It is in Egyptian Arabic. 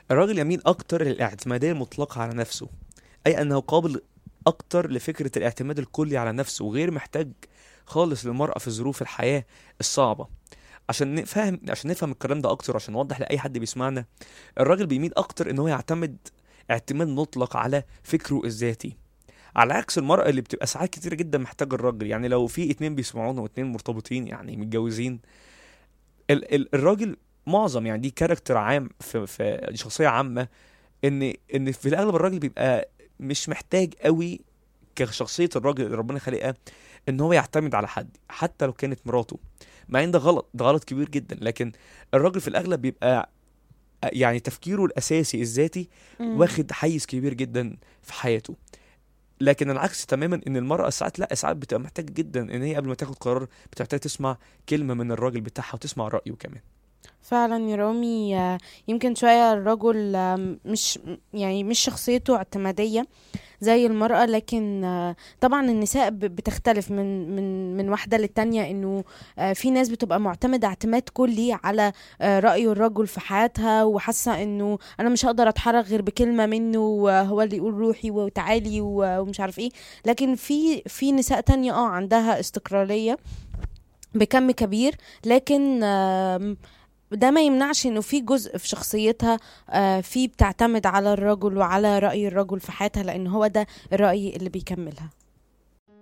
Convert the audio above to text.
الراجل يميل أكتر للاعتمادية المطلقة على نفسه أي أنه قابل أكتر لفكرة الاعتماد الكلي على نفسه وغير محتاج خالص للمرأة في ظروف الحياة الصعبة عشان نفهم عشان نفهم الكلام ده أكتر عشان نوضح لأي حد بيسمعنا الراجل بيميل أكتر إن هو يعتمد اعتماد مطلق على فكره الذاتي على عكس المرأة اللي بتبقى ساعات كتيرة جدا محتاجة الراجل يعني لو في اتنين بيسمعونا واتنين مرتبطين يعني متجوزين ال ال الراجل معظم يعني دي كاركتر عام في, في دي شخصية عامة ان ان في الاغلب الراجل بيبقى مش محتاج قوي كشخصية الراجل اللي ربنا خلقها ان هو يعتمد على حد حتى لو كانت مراته مع ان ده غلط ده غلط كبير جدا لكن الراجل في الاغلب بيبقى يعني تفكيره الاساسي الذاتي مم. واخد حيز كبير جدا في حياته لكن العكس تماما ان المراه ساعات لا ساعات بتبقى محتاجه جدا ان هي قبل ما تاخد قرار بتحتاج تسمع كلمه من الراجل بتاعها وتسمع رايه كمان فعلا يا رامي آه، يمكن شوية الرجل آم، مش يعني مش شخصيته اعتمادية زي المرأة لكن آه، طبعا النساء ب- بتختلف من من من واحدة للتانية انه آه، في ناس بتبقى معتمدة اعتماد كلي على آه، رأي الرجل في حياتها وحاسة انه انا مش هقدر اتحرك غير بكلمة منه وهو اللي يقول روحي وتعالي و- ومش عارف ايه لكن في في نساء تانية اه عندها استقرارية بكم كبير لكن آم، ده ما يمنعش انه في جزء في شخصيتها آه، في بتعتمد على الرجل وعلى رأي الرجل في حياتها لان هو ده الرأي اللي بيكملها